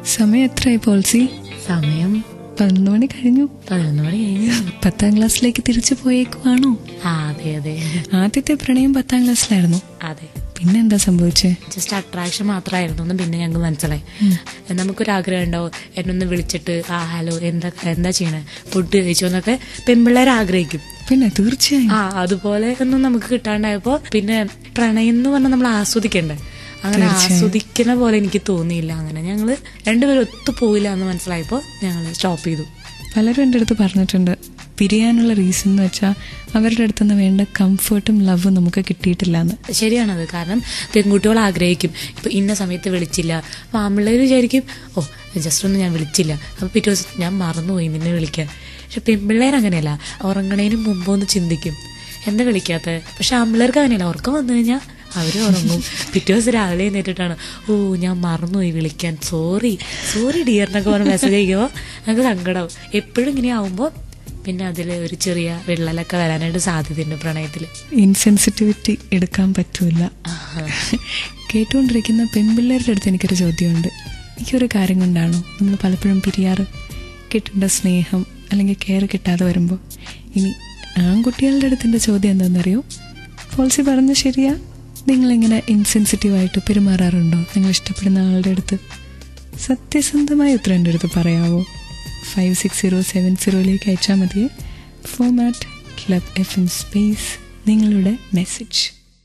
സമയം എത്രയായി പോൾസി സമയം പതിനൊന്ന് മണി കഴിഞ്ഞു പതിനൊന്ന് മണി കഴിഞ്ഞു പത്താം ക്ലാസ്സിലേക്ക് തിരിച്ചു പോയേക്കുവാണോ ആ അതെ അതെ ആദ്യത്തെ പ്രണയം പത്താം ക്ലാസ്സിലായിരുന്നു അതെ പിന്നെ എന്താ സംഭവിച്ചേ ജസ്റ്റ് അട്രാക്ഷൻ മാത്രമായിരുന്നു എന്ന് പിന്നെ ഞങ്ങൾക്ക് മനസ്സിലായി നമുക്കൊരു ആഗ്രഹം ഉണ്ടാവും എന്നെ ഒന്ന് വിളിച്ചിട്ട് ആ ഹലോ എന്താ എന്താ ചെയ്യണേ ഫുഡ് കഴിച്ചോ എന്നൊക്കെ പെൺപിള്ളേർ ആഗ്രഹിക്കും പിന്നെ തീർച്ചയായും ആ അതുപോലെ ഒന്നും നമുക്ക് കിട്ടാണ്ടായപ്പോ പിന്നെ പ്രണയം എന്ന് പറഞ്ഞാൽ നമ്മൾ ആസ്വദിക്കണ്ടേ അങ്ങനെ ആസ്വദിക്കുന്ന പോലെ എനിക്ക് തോന്നിയില്ല അങ്ങനെ ഞങ്ങള് രണ്ടുപേരും ഒത്തു പോയില്ല എന്ന് മനസ്സിലായപ്പോ ഞങ്ങൾ സ്റ്റോപ്പ് ചെയ്തു പലരും എൻ്റെ അടുത്ത് പറഞ്ഞിട്ടുണ്ട് പിരിയാനുള്ള റീസൺ എന്ന് വെച്ചാൽ അവരുടെ അടുത്തുനിന്ന് വേണ്ട കംഫർട്ടും ലവും നമുക്ക് കിട്ടിയിട്ടില്ല എന്ന് ശരിയാണത് കാരണം പെൺകുട്ടികൾ ആഗ്രഹിക്കും ഇപ്പൊ ഇന്ന സമയത്ത് വിളിച്ചില്ല അപ്പൊ ആമ്പിള്ളേർ വിചാരിക്കും ഓ ജസ്റ്റ് ഒന്ന് ഞാൻ വിളിച്ചില്ല അപ്പൊ പിറ്റേ ദിവസം ഞാൻ മറന്നുപോയി നിന്നെ വിളിക്കാൻ പക്ഷെ പെൺപിള്ളേർ അങ്ങനെയല്ല ഉറങ്ങണേന് മുമ്പ് ഒന്ന് ചിന്തിക്കും എന്താ വിളിക്കാത്ത പക്ഷെ ആമ്പിള്ളേർക്ക് അങ്ങനെയല്ല ഉറക്കം വന്നു കഴിഞ്ഞാൽ അവര് ഉറങ്ങും പിറ്റേ ദിവസം രാവിലെ എഴുന്നേറ്റിട്ടാണ് ഓ ഞാൻ മറന്നുപോയി വിളിക്കാൻ സോറി സോറി ഡിയർ എന്നൊക്കെ പറഞ്ഞ് മെസ്സേജ് അയക്കുമ്പോൾ നമുക്ക് സങ്കടം എപ്പോഴും ഇങ്ങനെ ആവുമ്പോൾ പിന്നെ അതിൽ ഒരു ചെറിയ വിള്ളലൊക്കെ വരാനായിട്ട് സാധ്യതയുണ്ട് പ്രണയത്തിൽ ഇൻസെൻസിറ്റിവിറ്റി എടുക്കാൻ പറ്റൂല കേട്ടുകൊണ്ടിരിക്കുന്ന പെൺപിള്ളേരുടെ അടുത്ത് എനിക്കൊരു ചോദ്യമുണ്ട് എനിക്കൊരു കാര്യം കൊണ്ടാണോ നമ്മൾ പലപ്പോഴും പിരിയാറ് കിട്ടേണ്ട സ്നേഹം അല്ലെങ്കിൽ കെയർ കിട്ടാതെ വരുമ്പോൾ ഇനി ആൺകുട്ടികളുടെ അടുത്തിൻ്റെ ചോദ്യം എന്താണെന്നറിയോ പോളിസി പറഞ്ഞ ശരിയാ നിങ്ങളിങ്ങനെ ഇൻസെൻസിറ്റീവായിട്ട് പെരുമാറാറുണ്ടോ നിങ്ങൾ ഇഷ്ടപ്പെടുന്ന ആളുടെ അടുത്ത് സത്യസന്ധമായ ഉത്തരം എൻ്റെ അടുത്ത് പറയാവോ ഫൈവ് സിക്സ് സീറോ സെവൻ സീറോയിലേക്ക് അയച്ചാൽ മതിയെ format club F M space നിങ്ങളുടെ മെസ്സേജ്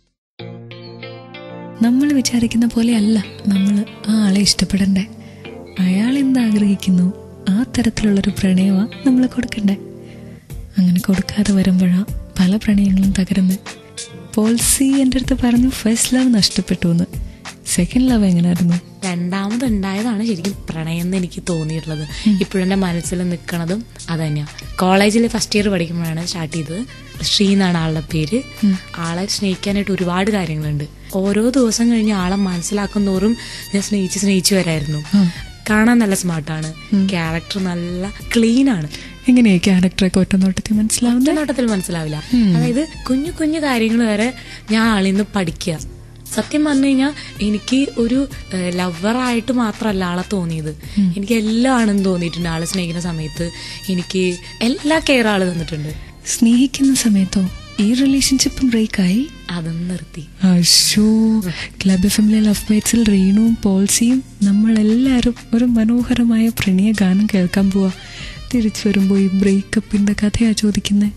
നമ്മൾ വിചാരിക്കുന്ന പോലെയല്ല നമ്മൾ ആ ആളെ ഇഷ്ടപ്പെടണ്ടേ അയാൾ എന്താഗ്രഹിക്കുന്നു ആ തരത്തിലുള്ളൊരു പ്രണയമാണ് നമ്മൾ കൊടുക്കണ്ടേ അങ്ങനെ കൊടുക്കാതെ വരുമ്പോഴാണ് പല പ്രണയങ്ങളും തകരുന്നത് പോൾസി എൻ്റെ അടുത്ത് പറഞ്ഞു ഫസ്റ്റ് ലവ് നഷ്ടപ്പെട്ടു എന്ന് സെക്കൻഡ് ലവ് എങ്ങനെയായിരുന്നു രണ്ടാമത് ഉണ്ടായതാണ് ശരിക്കും പ്രണയം എന്ന് എനിക്ക് തോന്നിയിട്ടുള്ളത് ഇപ്പോഴെന്റെ മനസ്സിൽ നിൽക്കണതും അത് തന്നെയാണ് കോളേജിൽ ഫസ്റ്റ് ഇയർ പഠിക്കുമ്പോഴാണ് സ്റ്റാർട്ട് ചെയ്തത് ശ്രീ എന്നാണ് ആളുടെ പേര് ആളെ സ്നേഹിക്കാനായിട്ട് ഒരുപാട് കാര്യങ്ങളുണ്ട് ഓരോ ദിവസം കഴിഞ്ഞ് ആളെ മനസ്സിലാക്കും തോറും ഞാൻ സ്നേഹിച്ച് സ്നേഹിച്ചു വരായിരുന്നു കാണാൻ നല്ല സ്മാർട്ടാണ് ക്യാരക്ടർ നല്ല ക്ലീൻ ആണ് എങ്ങനെയാ ക്യാരക്ടറൊക്കെ ഒറ്റ നോട്ടത്തിൽ മനസ്സിലാവുന്നത് നോട്ടത്തിൽ മനസ്സിലാവില്ല അതായത് കുഞ്ഞു കുഞ്ഞു കാര്യങ്ങൾ വരെ ഞാൻ ആളിൽ നിന്ന് പഠിക്കുക സത്യം പറഞ്ഞു കഴിഞ്ഞാൽ എനിക്ക് ഒരു ലവറായിട്ട് മാത്രമല്ല ആളെ തോന്നിയത് എനിക്ക് എല്ലാം ആണെന്ന് തോന്നിയിട്ടുണ്ട് ആളെ സ്നേഹിക്കുന്ന സമയത്ത് എനിക്ക് എല്ലാ കെയർ ആള് തന്നിട്ടുണ്ട് സ്നേഹിക്കുന്ന സമയത്തോ ഈ റിലേഷൻഷിപ്പും ബ്രേക്കായി അതും നിർത്തി അശോ ക്ലബ് എഫ് എമ്മിലെ ലവ് ബൈറ്റ്സിൽ റീനുവും പോൾസിയും നമ്മളെല്ലാവരും ഒരു മനോഹരമായ പ്രണയ ഗാനം കേൾക്കാൻ പോവാ തിരിച്ചു വരുമ്പോൾ ഈ ബ്രേക്കപ്പിന്റെ കഥയാ ചോദിക്കുന്നത്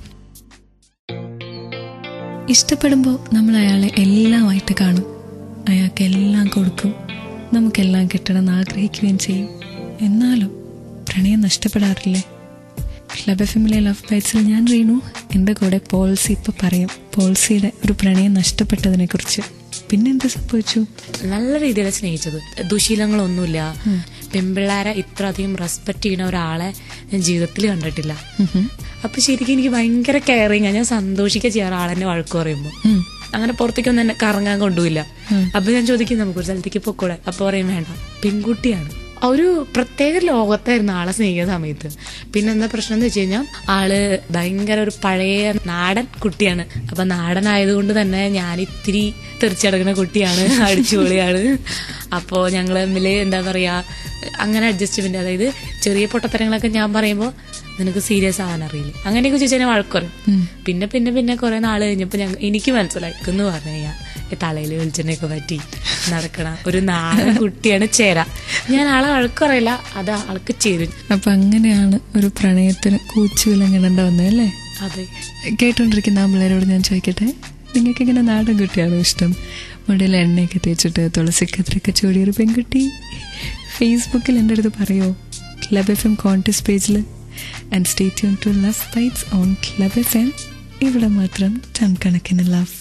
ഇഷ്ടപ്പെടുമ്പോൾ നമ്മൾ അയാളെ എല്ലാമായിട്ട് കാണും അയാൾക്ക് എല്ലാം കൊടുക്കും നമുക്കെല്ലാം കിട്ടണമെന്ന് ആഗ്രഹിക്കുകയും ചെയ്യും എന്നാലും പ്രണയം നഷ്ടപ്പെടാറില്ലേ ക്ലബ് എഫ് എമ്മിലെ ലവ് ബൈറ്റ്സിൽ ഞാൻ റീനു എൻ്റെ കൂടെ പോൾസി ഇപ്പൊ പറയും പോൾസിയുടെ ഒരു പ്രണയം നഷ്ടപ്പെട്ടതിനെ കുറിച്ച് പിന്നെന്ത് സംഭവിച്ചു നല്ല രീതിയിൽ സ്നേഹിച്ചത് ദുശീലങ്ങളൊന്നുമില്ല പെൺപിള്ളാരെ ഇത്ര അധികം റെസ്പെക്ട് ചെയ്യുന്ന ഒരാളെ ഞാൻ ജീവിതത്തിൽ കണ്ടിട്ടില്ല അപ്പൊ ശരിക്കും എനിക്ക് ഭയങ്കര കെയറിങ് ഞാൻ സന്തോഷിക്കുക ചെയ്യാറ് ആളെന്നെ വഴക്ക് പറയുമ്പോൾ അങ്ങനെ പുറത്തേക്കൊന്നും എന്നെ കറങ്ങാൻ കൊണ്ടുപോയില്ല അപ്പൊ ഞാൻ ചോദിക്കും നമുക്കൊരു സ്ഥലത്തേക്ക് പൊക്കൂടെ അപ്പൊ പറയും വേണ്ട പെൺകുട്ടിയാണ് ഒരു പ്രത്യേക ലോകത്തായിരുന്നു ആളെ സ്നേഹിക്കുന്ന സമയത്ത് പിന്നെ എന്താ പ്രശ്നം എന്ന് വെച്ച് കഴിഞ്ഞാൽ ആള് ഭയങ്കര ഒരു പഴയ നാടൻ കുട്ടിയാണ് അപ്പൊ നാടൻ ആയതുകൊണ്ട് തന്നെ ഞാൻ ഇത്തിരി തെറിച്ചടങ്ങുന്ന കുട്ടിയാണ് അടിച്ചുപൊളിയാണ് അപ്പോ ഞങ്ങൾ തമ്മിൽ എന്താ പറയാ അങ്ങനെ അഡ്ജസ്റ്റ്മെന്റ് അതായത് ചെറിയ പൊട്ടത്തരങ്ങളൊക്കെ ഞാൻ പറയുമ്പോൾ നിനക്ക് സീരിയസ് ആവാൻ അറിയില്ല അങ്ങനെയൊക്കെ ചോദിച്ചാൽ വഴക്കുറയും പിന്നെ പിന്നെ പിന്നെ കുറെ നാൾ കഴിഞ്ഞപ്പോൾ ഞങ്ങൾ എനിക്ക് മനസ്സിലായി എന്ന് പറഞ്ഞു കഴിഞ്ഞാൽ തലയിൽ വെളിച്ചെണ്ണയൊക്കെ പറ്റി നടക്കണ ഒരു നാടൻ കുട്ടിയാണ് ചേര ഞാൻ ആളെ വഴക്കുറയില്ല അത് ആൾക്ക് ചേരും അപ്പൊ അങ്ങനെയാണ് ഒരു പ്രണയത്തിന് കൂച്ചുവിലങ്ങിടേണ്ട വന്നത് അല്ലേ അതെ കേട്ടോണ്ടിരിക്കുന്ന ആ പിള്ളേരോട് ഞാൻ ചോദിക്കട്ടെ നിങ്ങൾക്ക് ഇങ്ങനെ നാടൻ കുട്ടിയാണോ ഇഷ്ടം മുടിയിൽ എണ്ണയൊക്കെ തേച്ചിട്ട് തുളസിക്കത്രയൊക്കെ ചൂടിയൊരു പെൺകുട്ടി ഫേസ്ബുക്കിൽ എൻ്റെ അടുത്ത് പറയോ ക്ലബ് എഫ് എം കോൺടെസ്റ്റ് പേജിൽ and stay tune to love bites on club F M ഇവിടെ മാത്രം ടൺ കണക്കിന് ലവ്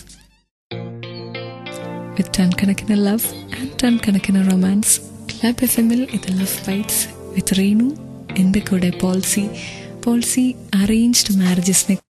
വിത്ത് ടൺ കണക്കിന് ലവ് ആൻഡ് ടൺ കണക്കിന് റൊമാൻസ് ക്ലബ് എഫ് എമ്മിൽ ഇത് ലവ് ബൈറ്റ്സ് വിത്ത് റീനു എൻ്റെ കൂടെ പോൾസി പോൾസി അറേഞ്ച്ഡ് മാരേജസിനെ